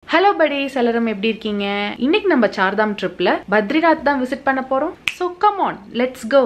hello buddies எல்லாரும் எப்படி இருக்கீங்க இன்னைக்கு நம்ம சார்தாம் ட்ரிப்ல பத்ரிநாத் தான் விசிட் பண்ண போறோம் so come on let's go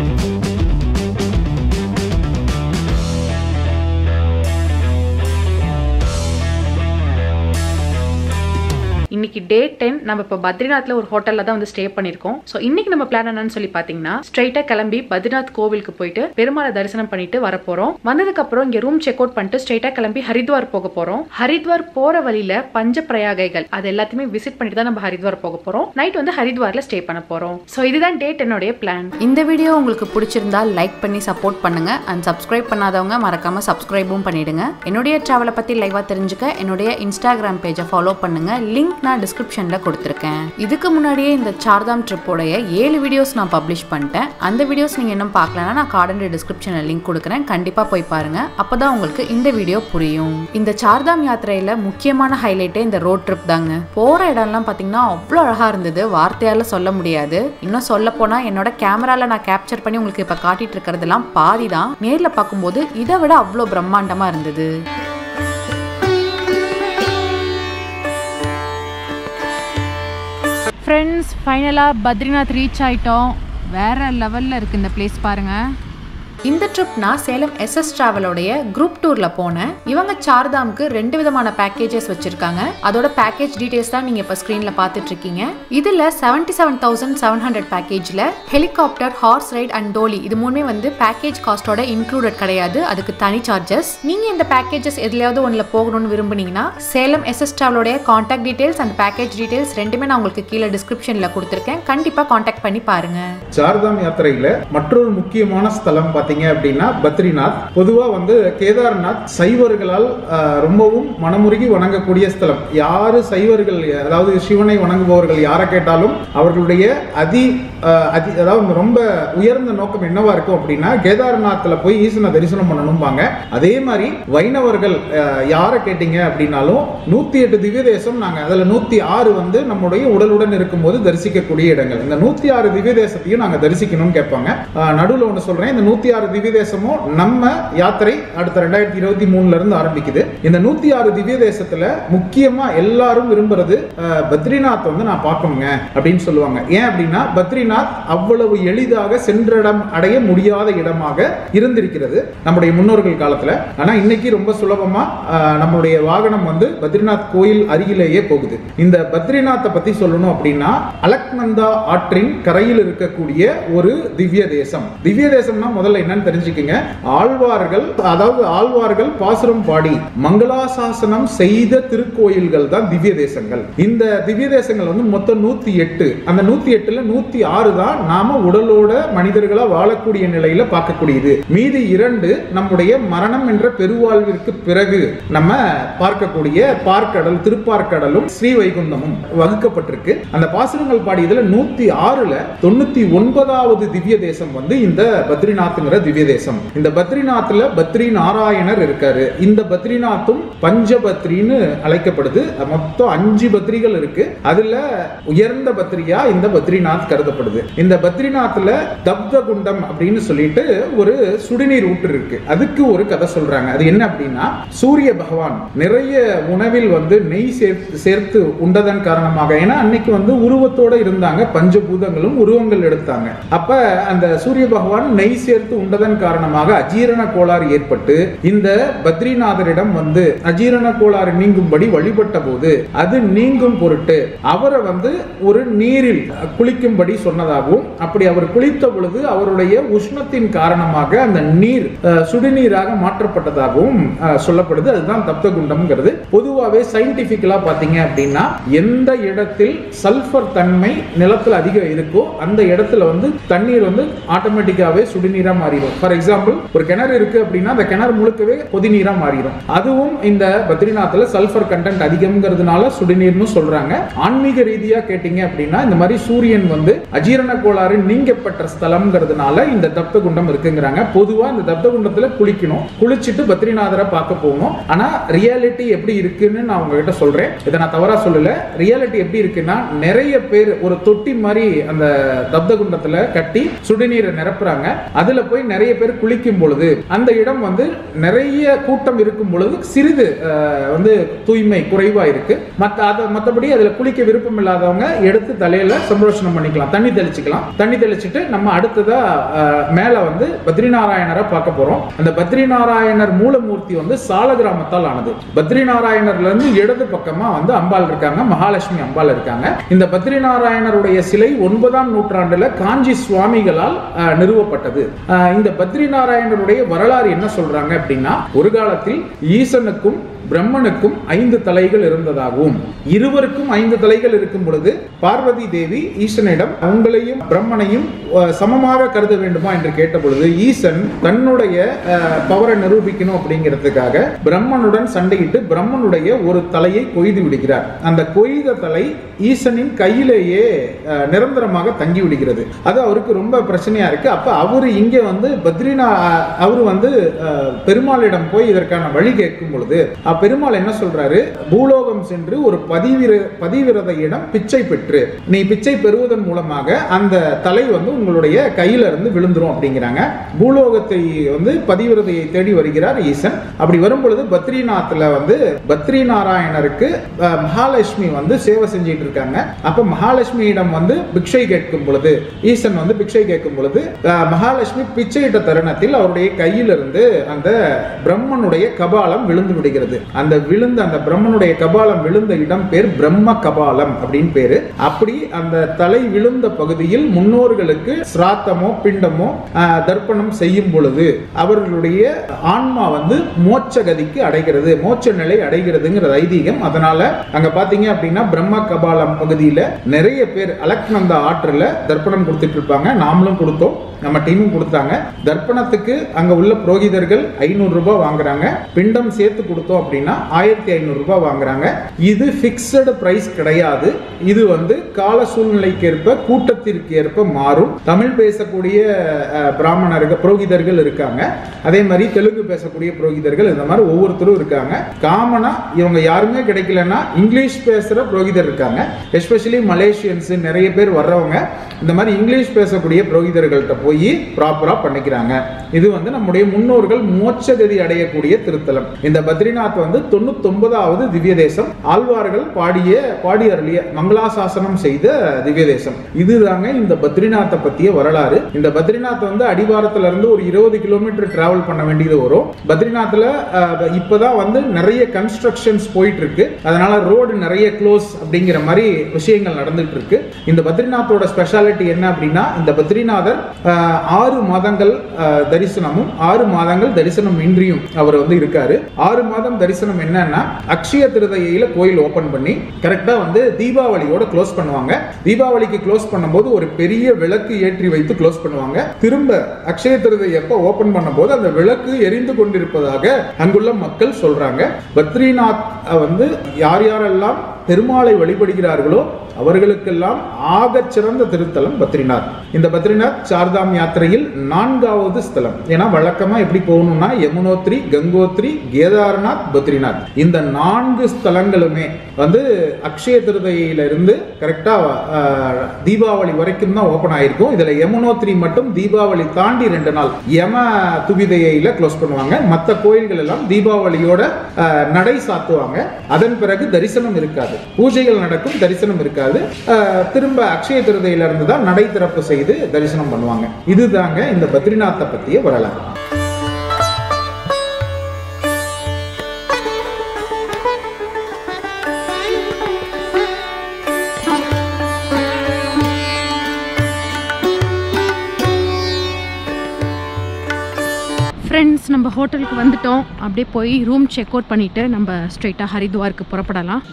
இன்னைக்கு டே டென் நம்ம இப்போ பத்ரிநாத்ல ஒரு ஹோட்டல்ல தான் வந்து ஸ்டே பண்ணிருக்கோம் ஸோ இன்னைக்கு நம்ம பிளான் என்னன்னு சொல்லி பாத்தீங்கன்னா ஸ்ட்ரைட்டா கிளம்பி பத்ரிநாத் கோவிலுக்கு போயிட்டு பெருமாளை தரிசனம் பண்ணிட்டு வர போறோம் வந்ததுக்கு அப்புறம் இங்க ரூம் செக் அவுட் பண்ணிட்டு ஸ்ட்ரைட்டா கிளம்பி ஹரித்வார் போக போறோம் ஹரித்வார் போற வழியில பஞ்ச பிரயாகைகள் அது எல்லாத்தையுமே விசிட் பண்ணிட்டு தான் நம்ம ஹரித்வார் போக போறோம் நைட் வந்து ஹரித்வார்ல ஸ்டே பண்ண போறோம் ஸோ இதுதான் டே டென்னோடைய பிளான் இந்த வீடியோ உங்களுக்கு பிடிச்சிருந்தா லைக் பண்ணி சப்போர்ட் பண்ணுங்க அண்ட் சப்ஸ்கிரைப் பண்ணாதவங்க மறக்காம சப்ஸ்கிரைபும் பண்ணிடுங்க என்னுடைய டிராவலை பத்தி லைவா தெரிஞ்சுக்க என்னுடைய இன்ஸ்டாகிராம் பேஜை ஃபாலோ பண்ணுங்க லிங்க் நான் டிஸ்கிரிப்ஷன்ல கொடுத்துருக்கேன் இதுக்கு முன்னாடியே இந்த சார்தாம் ட்ரிப்போடைய ஏழு வீடியோஸ் நான் பப்ளிஷ் பண்ணிட்டேன் அந்த வீடியோஸ் நீங்க இன்னும் பார்க்கலன்னா நான் கார்டன் டிஸ்கிரிப்ஷன்ல லிங்க் கொடுக்குறேன் கண்டிப்பா போய் பாருங்க அப்பதான் உங்களுக்கு இந்த வீடியோ புரியும் இந்த சார்தாம் யாத்திரையில முக்கியமான ஹைலைட்டே இந்த ரோட் ட்ரிப் தாங்க போற இடம்லாம் பாத்தீங்கன்னா அவ்வளோ அழகா இருந்தது வார்த்தையால சொல்ல முடியாது இன்னும் சொல்ல போனா என்னோட கேமரால நான் கேப்சர் பண்ணி உங்களுக்கு இப்ப காட்டிட்டு இருக்கிறதெல்லாம் பாதி தான் நேர்ல பார்க்கும்போது இதை விட அவ்வளோ பிரம்மாண்டமா இருந்தது ஃப்ரெண்ட்ஸ் ஃபைனலாக பத்ரிநாத் ரீச் ஆயிட்டோம் வேற லெவலில் இருக்கு இந்த பிளேஸ் பாருங்க இந்த ட்ரிப் நான் சேலம் எஸ்எஸ் டிராவலோடைய குரூப் டூர்ல போனேன் இவங்க சார்தாம்க்கு ரெண்டு விதமான பேக்கேஜஸ் வச்சிருக்காங்க அதோட பேக்கேஜ் டீடைல்ஸ் தான் நீங்க இப்ப ஸ்கிரீன்ல பாத்துட்டு இருக்கீங்க இதுல seventy seven thousand seven hundred பேக்கேஜ்ல helicopter horse ride and doli இது மூணுமே வந்து பேக்கேஜ் காஸ்டோட இன்க்ளூடட் கிடையாது அதுக்கு தனி சார்ஜஸ் நீங்க இந்த பேக்கேஜஸ் எதுலயாவது ஒண்ணுல போகணும்னு விரும்புனீங்கன்னா சேலம் எஸ்எஸ் டிராவலோடைய contact details and package details ரெண்டுமே நான் உங்களுக்கு கீழே டிஸ்கிரிப்ஷன்ல கொடுத்துருக்கேன் கண்டிப்பா கான்டாக்ட் பண்ணி பாருங்க சார்தாம் யாத்திரையில மற்றொரு முக்கியமான ஸ்தலம் பாத்தீங்க அப்படின்னா பத்ரிநாத் பொதுவா வந்து கேதார்நாத் சைவர்களால் ஆஹ், ரொம்பவும் மனமுருகி வணங்கக்கூடிய ஸ்தலம் யாரு சைவர்கள் அதாவது சிவனை வணங்குபவர்கள் யாரை கேட்டாலும் அவர்களுடைய அதி ஆஹ், அதி அதாவது ரொம்ப உயர்ந்த நோக்கம் என்னவா இருக்கும் அப்படின்னா கேதார்நாத்ல போய் ஈசனை தரிசனம் பண்ணணும்பாங்க அதே மாதிரி வைணவர்கள் ஆஹ், யாரை கேட்டீங்க அப்படின்னாலும் நூத்தி எட்டு திவ்ய தேசம் நாங்க அதுல நூத்தி ஆறு வந்து நம்முடைய உடலுடன் இருக்கும்போது தரிசிக்கக்கூடிய இடங்கள் இந்த நூத்தி ஆறு திவ்ய தேசத்தையும் நாங்க தரிசிக்கணும்னு கேட்பாங்க ஆஹ், நடுவுல ஒன்று சொல்றேன் இந்த நூத்தி ஆறு திவ்ய தேசமும் நம்ம யாத்திரை அடுத்த ரெண்டாயிரத்தி இருபத்தி மூணுல இருந்து ஆரம்பிக்குது இந்த நூத்தி ஆறு திவ்ய தேசத்துல முக்கியமா எல்லாரும் விரும்புறது ஆஹ், பத்ரிநாத் வந்து நான் பார்க்கணுங்க அப்படின்னு சொல்லுவாங்க ஏன் அப்படின்னா பத்ரிநாத் அவ்வளவு எளிதாக சென்றிடம் அடைய முடியாத இடமாக இருந்திருக்கிறது நம்முடைய முன்னோர்கள் காலத்துல ஆனா இன்னைக்கு ரொம்ப சுலபமா ஆஹ், நம்மளுடைய வாகனம் வந்து பத்ரிநாத் கோயில் அருகிலேயே போகுது இந்த பத்ரிநாத்தை பத்தி சொல்லணும் அப்படின்னா அலக்நந்தா ஆற்றின் கரையில் இருக்கக்கூடிய ஒரு திவ்ய தேசம் திவ்ய தேசம்னா முதல்ல என்னன்னு தெரிஞ்சுக்கங்க ஆழ்வார்கள் அதாவது ஆழ்வார்கள் பாசுரம் பாடி மங்களாசாசனம் செய்த திருக்கோயில்கள் தான் திவ்ய தேசங்கள் இந்த திவ்ய தேசங்கள் வந்து மொத்தம் நூத்தி எட்டு அந்த நூத்தி எட்டுல நூத்தி ஆறு தான் நாம உடலோட மனிதர்களா வாழக்கூடிய நிலையில பார்க்கக்கூடியது மீதி இரண்டு நம்முடைய மரணம் என்ற பெருவாழ்விற்கு பிறகு நம்ம பார்க்கக்கூடிய பார்க்கடல் திருப்பார்க்கடலும் ஸ்ரீவைகுந்தமும் வகுக்கப்பட்டிருக்கு அந்த பாசுரங்கள் பாடியதுல நூத்தி ஆறுல தொண்ணூத்தி ஒன்பதாவது திவ்ய தேசம் வந்து இந்த பத்ரிநாத்ங்கிற திவ்ய தேசம் இந்த பத்ரிநாத்ல பத்ரி நாராயணர் இருக்காரு இந்த பத்ரிநாத்தும் பஞ்சபத்ரின்னு அழைக்கப்படுது மொத்தம் அஞ்சு பத்ரிகள் இருக்கு அதுல உயர்ந்த பத்ரியா இந்த பத்ரிநாத் கருதப்படுது இந்த பத்ரிநாத்ல தப்த குண்டம் அப்படின்னு சொல்லிட்டு ஒரு சுடுநீர் ஊற்று இருக்கு அதுக்கு ஒரு கதை சொல்றாங்க அது என்ன அப்படின்னா சூரிய பகவான் நிறைய உணவில் வந்து நெய் சேர்த்து சேர்த்து உண்டதன் காரணமாக ஏன்னா அன்னைக்கு வந்து உருவத்தோட இருந்தாங்க பஞ்சபூதங்களும் உருவங்கள் எடுத்தாங்க அப்ப அந்த சூரிய பகவான் நெய் சேர்த்து உண்டதன் காரணமாக அஜீரண கோளாறு ஏற்பட்டு இந்த பத்ரிநாதரிடம் வந்து அஜீரண கோளாறு நீங்கும்படி வழிபட்ட போது அது நீங்கும் பொருட்டு அவரை வந்து ஒரு நீரில் குளிக்கும்படி சொன்னதாகவும் அப்படி அவர் குளித்த பொழுது அவருடைய உஷ்ணத்தின் காரணமாக அந்த நீர் அஹ், சுடுநீராக மாற்றப்பட்டதாகவும் அஹ், சொல்லப்படுது அதுதான் தப்த குண்டம்ங்கிறது பொதுவாகவே சயின்டிபிக்கலா பாத்தீங்க அப்படின்னா எந்த இடத்தில் சல்ஃபர் தன்மை நிலத்துல அதிகம் இருக்கோ அந்த இடத்துல வந்து தண்ணீர் வந்து ஆட்டோமேட்டிக்காவே சுடுநீரா மாறிடும் ஃபார் எக்ஸாம்பிள் ஒரு கிணறு இருக்கு அப்படின்னா அந்த கிணறு முழுக்கவே கொதிநீரா மாறிடும் அதுவும் இந்த பத்ரிநாத்ல சல்ஃபர் கண்டென்ட் அதிகம்ங்கிறதுனால சுடுநீர்னு சொல்றாங்க ஆன்மீக ரீதியா கேட்டீங்க அப்படின்னா இந்த மாதிரி சூரியன் வந்து அஜீரண கோளாறு நீங்கப்பட்ட ஸ்தலம்ங்கிறதுனால இந்த தப்த குண்டம் இருக்குங்கிறாங்க பொதுவா இந்த தப்த குண்டத்துல குளிக்கணும் குளிச்சுட்டு பத்ரிநாதரை பார்க்க போகணும் ஆனா ரியாலிட்டி எப்படி இருக்குன்னு நான் உங்ககிட்ட சொல்றேன் இதை நான் தவறா சொல்லல ரியாலிட்டி எப்படி இருக்குன்னா நிறைய பேர் ஒரு தொட்டி மாதிரி அந்த தப்த குண்டத்துல கட்டி சுடுநீரை நிரப்புறாங்க அதுல போய் போய் நிறைய பேர் குளிக்கும் பொழுது அந்த இடம் வந்து நிறைய கூட்டம் இருக்கும் பொழுது சிறிது அஹ், வந்து தூய்மை குறைவா இருக்கு மற்ற அதை மற்றபடி அதுல குளிக்க விருப்பம் இல்லாதவங்க எடுத்து தலையில சம்பரோஷனம் பண்ணிக்கலாம் தண்ணி தெளிச்சுக்கலாம் தண்ணி தெளிச்சுட்டு நம்ம அடுத்ததா அஹ், மேல வந்து பத்ரிநாராயணரை பார்க்க போறோம் அந்த பத்ரிநாராயணர் மூலமூர்த்தி வந்து சால கிராமத்தால் ஆனது பத்ரிநாராயணர்ல இருந்து இடது பக்கமா வந்து அம்பாள் இருக்காங்க மகாலட்சுமி அம்பாள் இருக்காங்க இந்த பத்ரிநாராயணருடைய சிலை ஒன்பதாம் நூற்றாண்டுல காஞ்சி சுவாமிகளால் அஹ், நிறுவப்பட்டது அஹ், இந்த பத்ரிநாராயணருடைய வரலாறு என்ன சொல்றாங்க அப்படின்னா ஒரு காலத்தில் ஈசனுக்கும் பிரம்மனுக்கும் ஐந்து தலைகள் இருந்ததாகவும் இருவருக்கும் ஐந்து தலைகள் இருக்கும் பொழுது பார்வதி தேவி ஈசனிடம் உங்களையும் பிரம்மனையும் அஹ், சமமாக கருத வேண்டுமா என்று கேட்ட பொழுது ஈசன் தன்னுடைய பவரை நிரூபிக்கணும் அப்படிங்கிறதுக்காக பிரம்மனுடன் சண்டையிட்டு பிரம்மனுடைய ஒரு தலையை கொய்து விடுகிறார் அந்த கொய்த தலை ஈசனின் கையிலேயே அஹ், நிரந்தரமாக தங்கி விடுகிறது அது அவருக்கு ரொம்ப பிரச்சனையா இருக்கு அப்ப அவரு இங்க வந்து பத்ரினா அவர் வந்து அஹ், பெருமாளிடம் போய் இதற்கான வழி கேட்கும் பொழுது அப்ப பெருமாள் என்ன சொல்றாரு பூலோகம் சென்று ஒரு பதிவிர பதிவிரதையிடம் பிச்சை பெற்று நீ பிச்சை பெறுவதன் மூலமாக அந்த தலை வந்து உங்களுடைய கையில இருந்து விழுந்துரும் அப்படிங்கிறாங்க பூலோகத்தை வந்து பதிவிரதையை தேடி வருகிறார் ஈசன் அப்படி வரும் பொழுது பத்ரிநாத்ல வந்து பத்ரி நாராயணருக்கு அஹ், மகாலட்சுமி வந்து சேவை செஞ்சிட்டு இருக்காங்க அப்ப மகாலட்சுமியிடம் வந்து பிக்ஷை கேட்கும் பொழுது ஈசன் வந்து பிக்ஷை கேட்கும் பொழுது அஹ், மகாலட்சுமி பிச்சையிட்ட தருணத்தில் அவருடைய கையிலிருந்து அந்த பிரம்மனுடைய கபாலம் விழுந்து விடுகிறது அந்த விழுந்த அந்த பிரம்மனுடைய கபாலம் விழுந்த இடம் பேர் பிரம்ம கபாலம் அப்படின்னு பேரு அப்படி அந்த தலை விழுந்த பகுதியில் முன்னோர்களுக்கு சிராத்தமோ பிண்டமோ ஆஹ், தர்ப்பணம் செய்யும் பொழுது அவர்களுடைய ஆன்மா வந்து மோட்ச கதிக்கு அடைகிறது மோட்ச நிலை அடைகிறதுங்கிற ஐதீகம் அதனால அங்க பாத்தீங்க அப்படின்னா பிரம்ம கபாலம் பகுதியில நிறைய பேர் அலக்நந்தா ஆற்றுல தர்ப்பணம் கொடுத்துட்டு இருப்பாங்க நாமளும் கொடுத்தோம் நம்ம டீமும் கொடுத்தாங்க தர்ப்பணத்துக்கு அங்க உள்ள புரோகிதர்கள் ஐநூறு ரூபாய் வாங்குறாங்க பிண்டம் சேர்த்து கொடுத்தோம் அப்படின்னா ஆயிரத்தி ஐநூறு ரூபாய் வாங்குறாங்க இது பிக்சடு பிரைஸ் கிடையாது இது வந்து கால சூழ்நிலைக்கு ஏற்ப கூட்டத்திற்கு ஏற்ப மாறும் தமிழ் பேசக்கூடிய அஹ், பிராமணர்கள் புரோகிதர்கள் இருக்காங்க அதே மாதிரி தெலுங்கு பேசக்கூடிய புரோகிதர்கள் இந்த மாதிரி ஒவ்வொருத்தரும் இருக்காங்க காமனா இவங்க யாருமே கிடைக்கலன்னா இங்கிலீஷ் பேசுற புரோகிதர் இருக்காங்க எஸ்பெஷலி மலேசியன்ஸ் நிறைய பேர் வர்றவங்க இந்த மாதிரி இங்கிலீஷ் பேசக்கூடிய புரோகிதர்கள்ட்ட போய் ப்ராப்பரா பண்ணிக்கிறாங்க இது வந்து நம்முடைய முன்னோர்கள் மோட்சகதி அடையக்கூடிய திருத்தலம் இந்த பத்ரிநாத் வந்து தொண்ணூத்தொன்பதாவது திவ்ய தேசம் ஆழ்வார்கள் பாடிய பாடி அருளிய மங்களாசாசனம் செய்த திவ்ய தேசம் இதுதாங்க இந்த பத்ரிநாத்தை பத்திய வரலாறு இந்த பத்ரிநாத் வந்து அடிவாரத்துல இருந்து ஒரு இருபது கிலோமீட்டர் டிராவல் பண்ண வேண்டியது வரும் பத்ரிநாத்ல அஹ், இப்பதான் வந்து நிறைய கன்ஸ்ட்ரக்ஷன்ஸ் போயிட்டு இருக்கு அதனால ரோடு நிறைய க்ளோஸ் அப்படிங்கிற மாதிரி விஷயங்கள் நடந்துட்டு இருக்கு இந்த பத்ரிநாத்தோட ஸ்பெஷாலிட்டி என்ன அப்படின்னா இந்த பத்ரிநாதர் அஹ், ஆறு மாதங்கள் அஹ், தரிசனமும் ஆறு மாதங்கள் தரிசனம் இன்றியும் அவர் வந்து இருக்காரு ஆறு மாதம் தரிசனம் என்னன்னா அக்ஷய திருதையில கோயில் ஓபன் பண்ணி கரெக்டா வந்து தீபாவளியோட க்ளோஸ் பண்ணுவாங்க தீபாவளிக்கு க்ளோஸ் பண்ணும்போது ஒரு பெரிய விளக்கு ஏற்றி வைத்து க்ளோஸ் பண்ணுவாங்க திரும்ப அக்ஷய திருதை எப்ப ஓபன் பண்ணும்போது அந்த விளக்கு எரிந்து கொண்டிருப்பதாக அங்குள்ள மக்கள் சொல்றாங்க பத்ரிநாத் வந்து யார் யாரெல்லாம் பெருமாளை வழிபடுகிறார்களோ அவர்களுக்கெல்லாம் ஆகச் சிறந்த திருத்தலம் பத்ரிநாத் இந்த பத்ரிநாத் சார்தாம் யாத்திரையில் நான்காவது ஸ்தலம் ஏன்னா வழக்கமா எப்படி போகணும்னா யமுனோத்ரி கங்கோத்ரி கேதார்நாத் பத்ரிநாத் இந்த நான்கு ஸ்தலங்களுமே வந்து அக்ஷய திருதையில இருந்து கரெக்டா தீபாவளி வரைக்கும் தான் ஓபன் ஆயிருக்கும் இதுல யமுனோத்ரி மட்டும் தீபாவளி தாண்டி ரெண்டு நாள் யம துவிதையில க்ளோஸ் பண்ணுவாங்க மற்ற கோயில்கள் எல்லாம் தீபாவளியோட அஹ், நடை சாத்துவாங்க அதன் பிறகு தரிசனம் இருக்காது பூஜைகள் நடக்கும் தரிசனம் இருக்காது அஹ், திரும்ப அக்ஷய திருதையில இருந்து தான் நடை திறப்பு செய்து தரிசனம் பண்ணுவாங்க இதுதாங்க இந்த பத்ரிநாத்தை பத்திய வரலாறு ஃப்ரெண்ட்ஸ் நம்ம ஹோட்டலுக்கு வந்துட்டோம் அப்படியே போய் ரூம் செக் அவுட் பண்ணிவிட்டு நம்ம ஸ்ட்ரெயிட்டாக ஹரித்வாருக்கு புறப்படலாம்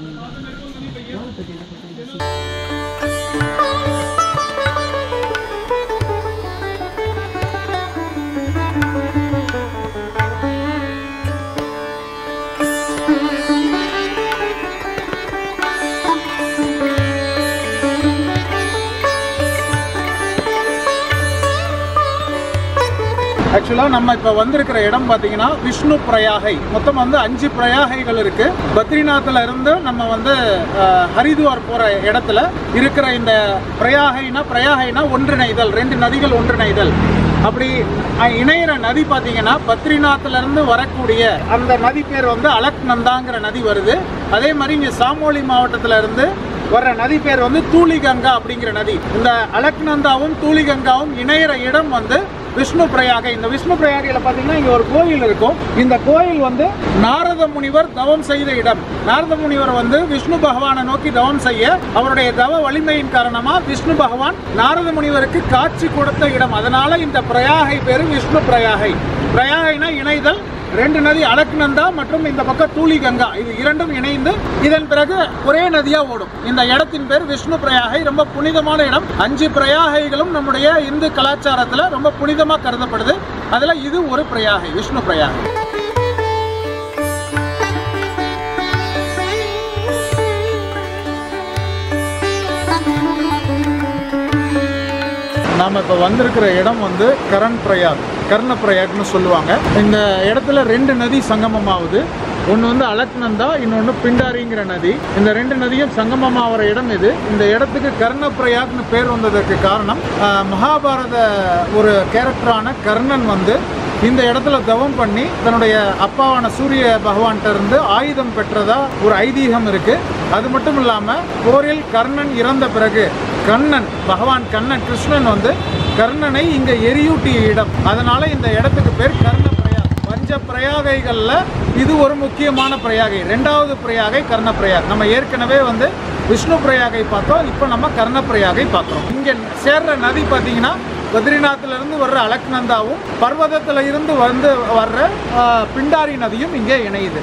ஆக்சுவலாக நம்ம இப்போ வந்திருக்கிற இடம் பார்த்தீங்கன்னா விஷ்ணு பிரயாகை மொத்தம் வந்து அஞ்சு பிரயாகைகள் இருக்கு பத்ரிநாத்தில் இருந்து நம்ம வந்து அஹ், ஹரித்வார் போகிற இடத்துல இருக்கிற இந்த பிரயாகைனா பிரயாகைனா ஒன்றிணைதல் ரெண்டு நதிகள் ஒன்றிணைதல் அப்படி அஹ், இணையிற நதி பார்த்தீங்கன்னா பத்ரிநாத்ல இருந்து வரக்கூடிய அந்த நதி பேர் வந்து அலக்நந்தாங்கிற நதி வருது அதே மாதிரி இங்கே சாமோலி மாவட்டத்துல இருந்து வர்ற நதி பேர் வந்து தூளிகங்கா அப்படிங்கிற நதி இந்த அலக்நந்தாவும் தூளிகங்காவும் இணையிற இடம் வந்து விஷ்ணு பிரயாகை இந்த விஷ்ணு பிரயாகையில் பார்த்தீங்கன்னா இங்கே ஒரு கோயில் இருக்கும் இந்த கோயில் வந்து நாரத முனிவர் தவம் செய்த இடம் நாரத முனிவர் வந்து விஷ்ணு பகவானை நோக்கி தவம் செய்ய அவருடைய தவ வலிமையின் காரணமா விஷ்ணு பகவான் நாரத முனிவருக்கு காட்சி கொடுத்த இடம் அதனால இந்த பிரயாகை பேரு விஷ்ணு பிரயாகை பிரயாகைனா இணைதல் ரெண்டு நதி அலக்நந்தா மற்றும் இந்த பக்கம் தூளி கங்கா இது இரண்டும் இணைந்து இதன் பிறகு ஒரே நதியா ஓடும் இந்த இடத்தின் பேர் விஷ்ணு பிரயாகை ரொம்ப புனிதமான இடம் அஞ்சு பிரயாகைகளும் நம்முடைய இந்து கலாச்சாரத்துல ரொம்ப புனிதமா கருதப்படுது அதுல இது ஒரு பிரயாகை விஷ்ணு பிரயாகை நாம இப்போ வந்திருக்கிற இடம் வந்து கரண் பிரயாக் கர்ண பிரயாக்னு சொல்லுவாங்க இந்த இடத்துல ரெண்டு நதி சங்கமமாகுது ஒன்று வந்து அலக்நந்தா இன்னொன்று பிண்டாரிங்கிற நதி இந்த ரெண்டு நதியும் சங்கமமாகிற இடம் இது இந்த இடத்துக்கு கர்ண பிரயாக்னு பேர் வந்ததற்கு காரணம் ஆஹ், மகாபாரத ஒரு கேரக்டரான கர்ணன் வந்து இந்த இடத்துல தவம் பண்ணி தன்னுடைய அப்பாவான சூரிய பகவான்கிட்ட இருந்து ஆயுதம் பெற்றதா ஒரு ஐதீகம் இருக்கு அது மட்டும் இல்லாம போரில் கர்ணன் இறந்த பிறகு கண்ணன் பகவான் கண்ணன் கிருஷ்ணன் வந்து கர்ணனை இங்க எரியூட்டிய இடம் அதனால இந்த இடத்துக்கு பேர் கர்ண பிரயாக் பஞ்ச பிரயாகைகள்ல இது ஒரு முக்கியமான பிரயாகை ரெண்டாவது பிரயாகை கர்ண பிரயாக் நம்ம ஏற்கனவே வந்து விஷ்ணு பிரயாகை பார்த்தோம் இப்போ நம்ம கர்ண பிரயாகை பார்க்குறோம் இங்க சேர்ற நதி பார்த்தீங்கன்னா பத்ரிநாத்ல இருந்து வர்ற அலக்நந்தாவும் பர்வதத்துல இருந்து வந்து வர்ற ஆ, பிண்டாரி நதியும் இங்கே இணையுது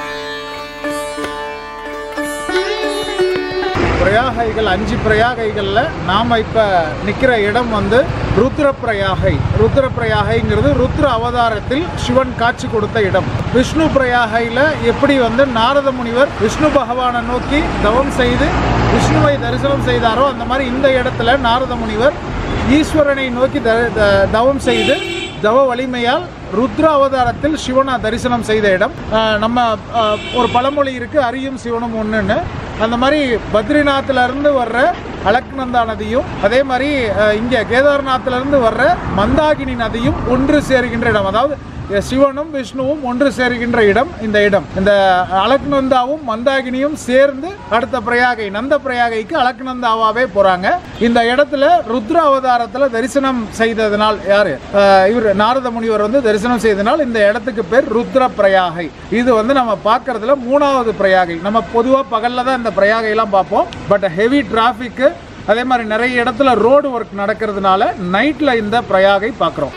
பிரயாகைகள் அஞ்சு பிரயாகைகள்ல நாம இப்ப நிக்கிற இடம் வந்து ருத்ர பிரயாகை ருத்ர பிரயாகைங்கிறது ருத்ர அவதாரத்தில் சிவன் காட்சி கொடுத்த இடம் விஷ்ணு பிரயாகையில எப்படி வந்து நாரத முனிவர் விஷ்ணு பகவானை நோக்கி தவம் செய்து விஷ்ணுவை தரிசனம் செய்தாரோ அந்த மாதிரி இந்த இடத்துல நாரத முனிவர் ஈஸ்வரனை நோக்கி த- த- தவம் செய்து தவ வலிமையால் ருத்ர அவதாரத்தில் சிவனை தரிசனம் செய்த இடம் ஆஹ் நம்ம ஆஹ் ஒரு பழமொழி இருக்கு அரியும் சிவனும் ஒன்றுன்னு அந்த மாதிரி பத்ரிநாத்ல இருந்து வர்ற அலக்நந்தா நதியும் அதே மாதிரி ஆஹ் இங்க கேதார்நாத்ல இருந்து வர்ற மந்தாகினி நதியும் ஒன்று சேருகின்ற இடம் அதாவது சிவனும் விஷ்ணுவும் ஒன்று சேருகின்ற இடம் இந்த இடம் இந்த அலக்நந்தாவும் மந்தாகினியும் சேர்ந்து அடுத்த பிரயாகை நந்த பிரயாகைக்கு அலக்நந்தாவாவே போறாங்க இந்த இடத்துல ருத்ர அவதாரத்துல தரிசனம் செய்ததனால் யாரு ஆஹ் இவர் நாரத முனிவர் வந்து தரிசனம் செய்ததனால் இந்த இடத்துக்கு பேர் ருத்ர பிரயாகை இது வந்து நம்ம பார்க்கறதுல மூணாவது பிரயாகை நம்ம பொதுவாக பகல்ல தான் இந்த பிரயாகையெல்லாம் பார்ப்போம் பட் ஹெவி டிராஃபிக்கு அதே மாதிரி நிறைய இடத்துல ரோடு ஒர்க் நடக்கிறதுனால நைட்ல இந்த பிரயாகை பார்க்குறோம்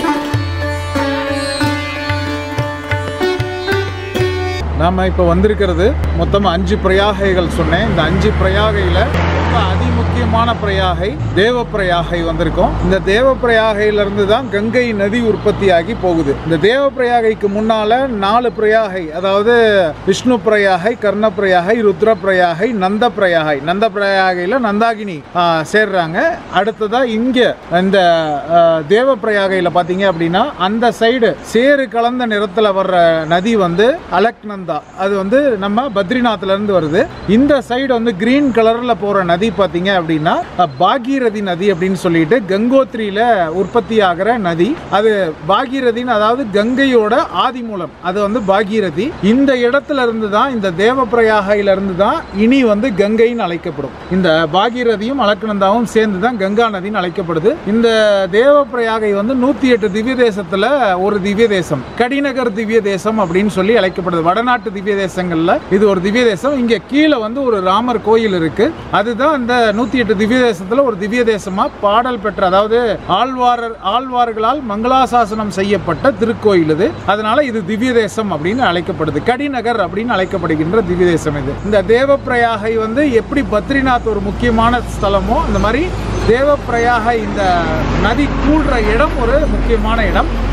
நாம இப்போ வந்திருக்கிறது மொத்தம் அஞ்சு பிரயாகைகள் சொன்னேன் இந்த அஞ்சு பிரயாகையில ரொம்ப அதிமுக்கியமான பிரயாகை தேவ பிரயாகை வந்திருக்கோம் இந்த தேவ பிரயாகையில இருந்து தான் கங்கை நதி உற்பத்தியாகி போகுது இந்த தேவ பிரயாகைக்கு முன்னால நாலு பிரயாகை அதாவது விஷ்ணு பிரயாகை கர்ண பிரயாகை ருத்ர பிரயாகை நந்த பிரயாகை நந்த பிரயாகையில நந்தாகினி ஆ, சேர்றாங்க அடுத்ததா இங்க இந்த ஆ, தேவ பிரயாகையில பாத்தீங்க அப்படின்னா அந்த சைடு சேறு கலந்த நிறத்துல வர்ற நதி வந்து அலக்நந்தா அது வந்து நம்ம பத்ரிநாத்ல இருந்து வருது இந்த சைடு வந்து கிரீன் கலர்ல போற நதி பாத்தீங்க அப்படின்னா அ, பாகீரதி நதி அப்படின்னு சொல்லிட்டு கங்கோத்ரியில உற்பத்தி ஆகிற நதி அது பாகீரதின்னு அதாவது கங்கையோட ஆதி மூலம் அது வந்து பாகீரதி இந்த இடத்துல இருந்து தான் இந்த தேவப்பிரயாகையில இருந்து தான் இனி வந்து கங்கைன்னு அழைக்கப்படும் இந்த பாகீரதியும் அலக்கநந்தாவும் சேர்ந்து தான் கங்கா நதின்னு அழைக்கப்படுது இந்த தேவப்பிரயாகை வந்து நூத்தி எட்டு திவ்ய தேசத்துல ஒரு திவ்ய தேசம் கடிநகர் திவ்ய தேசம் அப்படின்னு சொல்லி அழைக்கப்படுது வடநாட்டு திவ்ய தேசங்கள்ல இது ஒரு திவ்ய தேசம் இங்க கீழே வந்து ஒரு ராமர் கோயில் இருக்கு அதுதான் இந்த நூத்தி எட்டு திவ்ய தேசத்துல ஒரு திவ்ய தேசமா பாடல் பெற்ற அதாவது ஆழ்வாரர் ஆழ்வார்களால் மங்களாசாசனம் செய்யப்பட்ட திருக்கோயில் இது அதனால இது திவ்ய தேசம் அப்படின்னு அழைக்கப்படுது கடிநகர் அப்படின்னு அழைக்கப்படுகின்ற திவ்ய தேசம் இது இந்த தேவப்பிரயாகை வந்து எப்படி பத்ரிநாத் ஒரு முக்கியமான ஸ்தலமோ அந்த மாதிரி தேவப்பிரயாக இந்த நதி கூடுற இடம் ஒரு முக்கியமான இடம்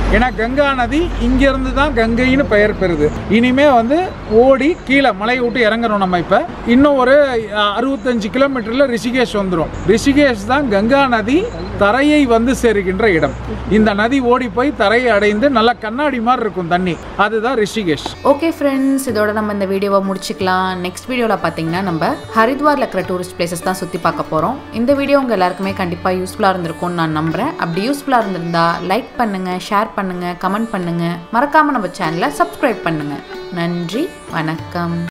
ஏன்னா கங்கா நதி இங்கிருந்து தான் கங்கைன்னு பெயர் பெறுது இனிமே வந்து ஓடி கீழே மலையை விட்டு இறங்குறோம் நம்ம இப்போ இன்னும் ஒரு அஹ், அறுபத்தஞ்சு கிலோமீட்டர்ல ரிஷிகேஷ் வந்துடும் ரிஷிகேஷ் தான் கங்கா நதி தரையை வந்து சேருகின்ற இடம் இந்த நதி ஓடி போய் தரையை அடைந்து நல்ல கண்ணாடி மாதிரி இருக்கும் தண்ணி அதுதான் ரிஷிகேஷ் ஓகே ஃப்ரெண்ட்ஸ் இதோட நம்ம இந்த வீடியோவை முடிச்சுக்கலாம் நெக்ஸ்ட் வீடியோவில் பார்த்தீங்கன்னா நம்ம ஹரித்வாரில் இருக்கிற டூரிஸ்ட் பிளேசஸ் தான் சுற்றி பார்க்க போகிறோம் இந்த வீடியோ உங்கள் எல்லாருக்குமே கண்டிப்பாக யூஸ்ஃபுல்லாக இருந்திருக்கும்னு நான் நம்புகிறேன் அப்படி யூஸ்ஃபுல்லாக இருந்திருந்தா லைக் பண்ணுங்கள் ஷேர் பண்ணுங்கள் கமெண்ட் பண்ணுங்கள் மறக்காமல் நம்ம சேனலை சப்ஸ்கிரைப் பண்ணுங்கள் நன்றி வணக்கம்